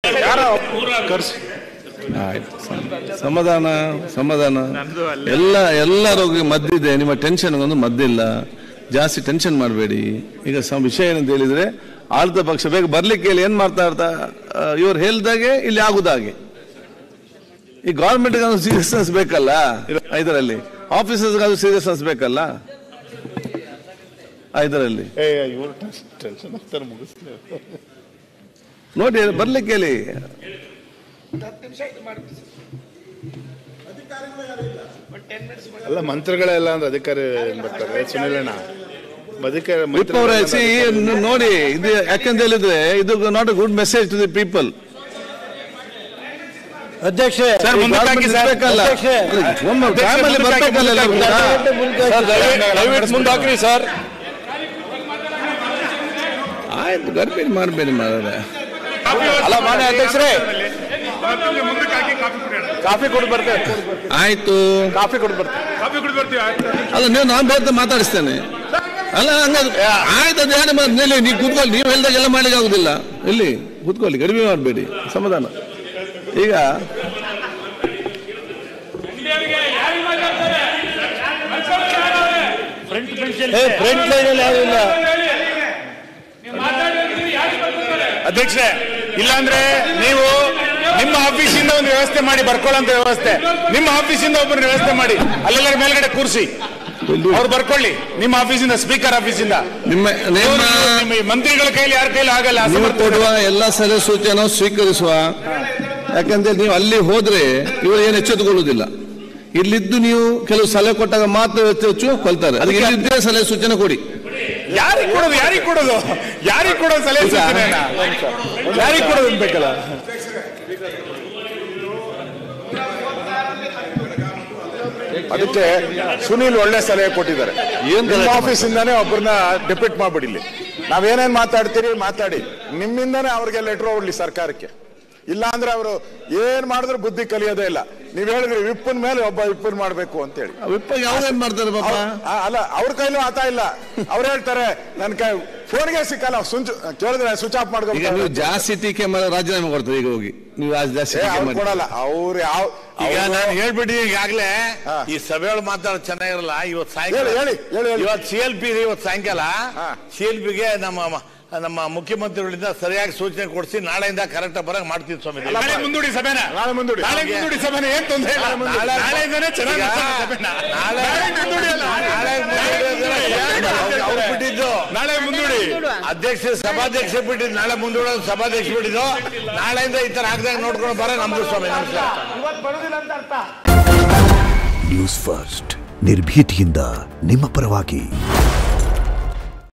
ಕರ್ಸಿ ಆಯ್ತು ಸಮ- ಸಮಾಧಾನ ಸಮಾಧಾನ ಎಲ್ಲ ಎಲ್ಲರಿಗೂ ಮದ್ದಿದೆ ನಿಮ್ಮ ಟೆನ್ಷನ್ ಒಂದು ಮದ್ದಿಲ್ಲ ಜಾಸ್ತಿ ಟೆನ್ಷನ್ ಮಾಡಬೇಡಿ ಈಗ ಸ ವಿಷಯ ಏನಂತ ಹೇಳಿದ್ರೆ ಆಳ್ತ ಪಕ್ಷ ಬೇಗ ಬರ್ಲಿಕ್ಕೆ ಹೇಳಿ ಏನ್ ಮಾತಾಡ್ತಾ ಇವ್ರು ಹೇಳ್ದಾಗೆ ಇಲ್ಲಿ ಆಗುದಾಗೆ ಈ ಗೌರ್ಮೆಂಟ್ ಸೀರಿಯಸ್ನೆಸ್ ಬೇಕಲ್ಲ ಇದರಲ್ಲಿ ಆಫೀಸರ್ಸ್ ಅದು ಸೀರಿಯಸ್ನೆಸ್ ಬೇಕಲ್ಲ ಇದರಲ್ಲಿ ಏ ಇವ್ರು ಟೆನ್ಷನ್ ಆಗ್ತಾರೆ ಮುಗಿಸ್ಲಿ ನೋಡಿ ಬರ್ಲಿಕ್ಕೆ ಹೇಳಿ ಅಲ್ಲ ಮಂತ್ರಿಗಳೆಲ್ಲ ಅಂದ್ರೆ ಅಧಿಕಾರಿ ಏನ್ ಬರ್ತಾರೆ ಸುನಿಲಣ್ಣ ಅಧಿಕಾರಿ ವಿಪ್ ಅವರೇ ಸಿ ನೋಡಿ ಇದು ಯಾಕಂತ ಹೇಳಿದ್ರೆ ಇದು not a good message to the people ಅಧ್ಯಕ್ಷ ಸರ್, ಮುಂದಕ್ಕೆ ಹಾಕಿ ಸರ್. ಬೇಕಲ್ಲ ಅಧ್ಯಕ್ಷೆ. ಒಮ್ಮೆ ಟೈಮಲ್ಲಿ ಬರ್ಬೇಕಲ್ಲ ಎಲ್ಲರೂ ಕೂಡ. ದಯವಿಟ್ಟು ಮುಂದೆ ಹಾಕ್ರಿ ಸರ್ ಆಯ್ತು ಗರ್ಭಿಣಿ ಮಾಡಬೇಡಿ ಮಾರಾಯ ಅಲ್ಲ ಮಾನ್ಯ ಅಧ್ಯಕ್ಷರೇ ಕಾಫಿ ಕೊಟ್ಟು ಬರ್ತೇವೆ ಆಯ್ತು ಕಾಫಿ ಕೊಟ್ಟು ಬರ್ತೇವೆ ಅಲ್ಲ ನೀವು ನಾನು ಬೇರೆ ಮಾತಾಡಿಸ್ತೇನೆ ಅಲ್ಲ ಹಂಗಾದ್ರೆ ಆಯ್ತು ಅದು ಯಾರು ಮಾತು ನಿಲ್ಲಿ ನೀವು ಕೂತ್ಕೊಳ್ಳಿ ನೀವು ಹೇಳ್ದಾಗೆಲ್ಲ ಮಾಡ್ಲಿಕ್ಕೆ ಆಗುದಿಲ್ಲ ಇಲ್ಲಿ ಕೂತ್ಕೊಳ್ಳಿ ಕಡಿಮೆ ಮಾಡಬೇಡಿ ಸಮಾಧಾನ ಈಗ ಏ ಫ್ರಂಟ್ ಲೈನ್ ಅಲ್ಲಿ ಯಾರು ಇಲ್ಲ ಅಧ್ಯಕ್ಷರೇ ಇಲ್ಲಾಂದ್ರೆ ನೀವು ನಿಮ್ಮ ಆಫೀಸಿಂದ ಒಂದು ವ್ಯವಸ್ಥೆ ಮಾಡಿ ಬರ್ಕೊಳ್ಳೋಂತ ವ್ಯವಸ್ಥೆ ನಿಮ್ಮ ಆಫೀಸಿಂದ ಒಬ್ಬರು ವ್ಯವಸ್ಥೆ ಮಾಡಿ ಅಲ್ಲೆಲ್ಲರ ಮೇಲ್ಗಡೆ ಕೂರಿಸಿ ಇಲ್ಲಿ ಅವ್ರು ಬರ್ಕೊಳ್ಳಿ ನಿಮ್ಮ ಆಫೀಸಿಂದ ಸ್ಪೀಕರ್ ಆಫೀಸಿಂದ ನಿಮ್ಮ ಇವ್ರು- ನಿಮ್ಮ ನಿಮ್ಮ ಈ ಮಂತ್ರಿಗಳ ಕೈಲಿ ಯಾರ ಕೈಲಿ ಆಗಲ್ಲ ನೀವು ಅಸಮರ್ಥ ಕೊಡುವ ಎಲ್ಲ ಸಲಹೆ ಸೂಚನೆ ಸ್ವೀಕರಿಸುವ ಯಾಕಂದ್ರೆ ನೀವು ಅಲ್ಲಿ ಹೋದ್ರೆ ಇವರು ಏನು ಎಚ್ಚೆತ್ತುಕೊಳ್ಳುವುದಿಲ್ಲ ಇಲ್ಲಿದ್ದು ನೀವು ಕೆಲವು ಸಲಹೆ ಕೊಟ್ಟಾಗ ಮಾತ್ರ ಹೆಚ್ಚು ಕೊಲ್ತಾರೆ ಅದಕ್ಕೆ ಇಲ್ಲಿದ್ದೇ ಸಲಹೆ ಸೂಚನೆ ಕೊಡಿ ಯಾರಿಗೆ ಕೊಡೋದು ಯಾರಿಗೆ ಕೊಡೋದು ಯಾರಿಗೆ ಕೊಡೋದು ಸಲಹೆ ಸೂಚನೆ ಯಾರಿಗೆ ಕೊಡೋದು ಅನ್ಬೇಕಲ್ಲ ಅದಕ್ಕೆ ಸುನೀಲ್ ಒಳ್ಳೆ ಸಲಹೆ ಕೊಟ್ಟಿದ್ದಾರೆ ನಿಮ್ಮ ಆಫೀಸಿಂದಾನೇ ಒಬ್ಬರನ್ನ ಡೆಪ್ಯೂಟ್ ಮಾಡ್ಬಿಡಿ ಇಲ್ಲಿ ನಾವೇನೇನ್ ಮಾತಾಡ್ತೀರಿ ಮಾತಾಡಿ ನಿಮ್ಮಿಂದಾನೇ ಅವ್ರಿಗೆ ಲೆಟರ್ ಹೋಗ್ಲಿ ಸರ್ಕಾರಕ್ಕೆ ಇಲ್ಲ ಅಂದ್ರೆ ಅವರು ಏನ್ ಮಾಡಿದ್ರು ಬುದ್ಧಿ ಕಲಿಯೋದೇ ಇಲ್ಲ ನೀವ್ ಹೇಳಿದ್ರಿ ವಿಪ್ಪನ್ ಮೇಲೆ ಒಬ್ಬ ವಿಪ್ಪನ್ ಮಾಡ್ಬೇಕು ಅಂತ ಹೇಳಿ ವಿಪ್ಪ ಯಾವ್ದೇನ್ ಮಾಡ್ತಾರೆ ಪಾಪ ಆ, ಅಲ್ಲ ಅವ್ರ ಕೈಲೂ ಆತ ಇಲ್ಲ ಅವ್ರು ಹೇಳ್ತಾರೆ ನನ್ ಕೈ ಫೋನ್ಗೆ ಸಿಕ್ಕಲ್ಲ ಸುಂಚು ಕೇಳಿದ್ರೆ ಸ್ವಿಚ್ ಆಫ್ ಈಗ ಮಾಡ್ಕೊಂಡು ನೀವು ಜಾಸ್ತಿ ಟೀಕೆ ಮಾಡಿ ರಾಜೀನಾಮೆ ಕೊಡ್ತಾರೆ ಈಗ ಹೋಗಿ ನೀವು ಆ ಜಾಸ್ತಿ ಟೀಕೆ ಅವ್ರು ಮಾಡಿ ಕೊಡಲ್ಲ ಅವ್ರು ಯಾವ ಈಗ ಅವ್ರು- ನಾನು ಹೇಳ್ಬಿಡಿ ಈಗಾಗ್ಲೇ ಹಾ. ಈ ಸಭೆಗಳು ಮಾತಾಡೋದು ಚೆನ್ನಾಗಿರಲ್ಲ ಇವತ್ತು ಹೇಳಿ ಸಾಯಂಕಾಲ ಹೇಳಿ ಹೇಳಿ ಹೇಳಿ ಇವತ್ತು ಸಿ ಎಲ್ ಪಿ ಇವತ್ತು ಸಾಯಂಕಾಲ ಹಾ. ಸಿ ಎಲ್ ಪಿಗೆ ನಮ್ಮ ಮ- ನಮ್ಮ ಮುಖ್ಯಮಂತ್ರಿಗಳಿಂದ ಸರಿಯಾಗಿ ಸೂಚನೆ ಕೊಡಿಸಿ ನಾಳೆಯಿಂದ ಕರೆಕ್ಟ್ ಬರಂಗ್ ಮಾಡ್ತೀವಿ ಸ್ವಾಮಿ ನಾಳೆ ಮುಂದೂಡಿ ಸಭೆನ ನಾಳೆ ಮುಂದೂಡಿ ನಾಳೆ ಮುಂದೂಡಿ ಸಭೆನ ಏನ್ ತೊಂದ್ರೆ ಇಲ್ಲ ನಾಳೆ- ನಾಳೆಯಿಂದಾನೇ ಚೆನ್ನಾಗಿ ಈಗ ಮಾಡ್ತಾರೆ ಸಭೆನ. ನಾಳೆ- ನಾಳೆ ಮುಂದೂಡಿ ಅಲ್ಲ. ನಾಳೆ ಮುಂದೂಡಿ ಅವ್ರು ಬಿಟ್ಟಿದ್ದು ನಾಳೆ ಮುಂದೂಡಿ ಅಧ್ಯಕ್ಷ ಸಭಾಧ್ಯಕ್ಷ ಬಿಟ್ಟಿದ್ದು ನಾಳೆ ಮುಂದೂಡೋದು ಸಭಾಧ್ಯಕ್ಷ ಬಿಟ್ಟಿದ್ದು ನಾಳೆಯಿಂದ ಈ ತರ ಆಗದಾಗ ನೋಡ್ಕೊಂಡು ಬರ ನಮ್ದು ಸ್ವಾಮಿ ನಮಸ್ಕಾರ ನ್ಯೂಸ್ ಫಸ್ಟ್ ನಿರ್ಭೀತಿಯಿಂದ ನಿಮ್ಮ ಪರವಾಗಿ